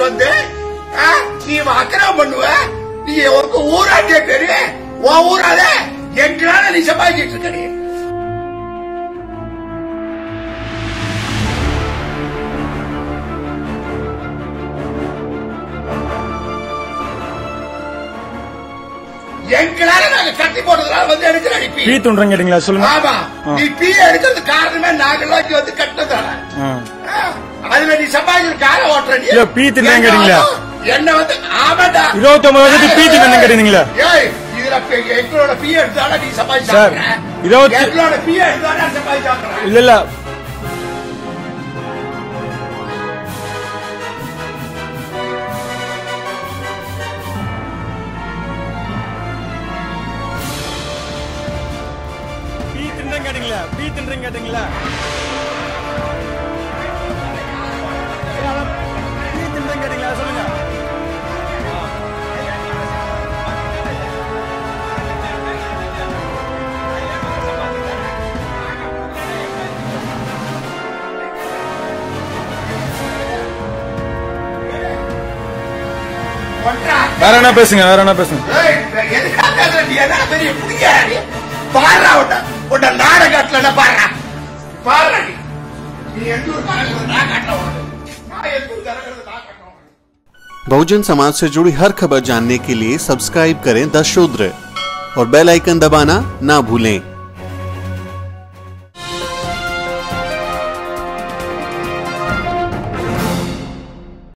வந்து ஆ, நீ அக்கிரம் பண்ணுவ நீ உனக்கு ஊராட்டிய பேரு உன் ஊரால எங்களால நீ சம்பாதிச்சிட்டு இருக்க நீ எங்களால நாங்க கட்டி போட்டதுனால வந்து எடுக்கிற நீ பீ பீ. துண்டுறேன் கேட்டீங்களா சொல்லுங்க ஆமா ஆ. நீ பீ எடுக்கிறது காரணமே நாங்கெல்லாம் இங்க வந்து கட்டினதால ஆ. அதுல நீ சம்பாதிக்கிற கார ஓட்டுற நீ இல்ல, பீ தின்னேன் கேட்டீங்களா? என்ன வந்து ஆமாடா இருபத்தொன்பது வருஷத்துக்கு பீ தின்னேன் கேட்டீங்களா? ஏய் இதுல பே- எங்களோட பீ எடுத்தாலும் நீ சம்பாதிச்சு சார், சாப்பிடுற. இருபத்தி- எங்களோட பீ எடுத்தாலும் சம்பாதிச்சு சாப்பிடுற. இல்ல இல்ல பீ தின்றேன் கேட்டீங்களா பீ தின்றேன் கேட்டீங்களா பீ தின்றேன் கேட்டீங்களா சொல்லுங்க ஒன்றா. வேற என்ன பேசுங்க வேற என்ன பேசுங்க ஏய், எதுக்காக பேசுற? நீ என்ன பெரிய புடிக்காரா நீ? பாருடா உன்னை. உன்னை நாடை காட்டலன்னா பாருடா. பாருடா நீ. நீ எந்த ஊர்க்காரங்கிறது நான் காட்டுறேன் உனக்கு. நான் எந்த ஊர்க்காரங்கிறது நான் காட்டுறேன் உனக்கு. बहुजन समाज से जुड़ी हर खबर जानने के लिए सब्सक्राइब करें द शूद्र और बेल आइकन दबाना ना भूलें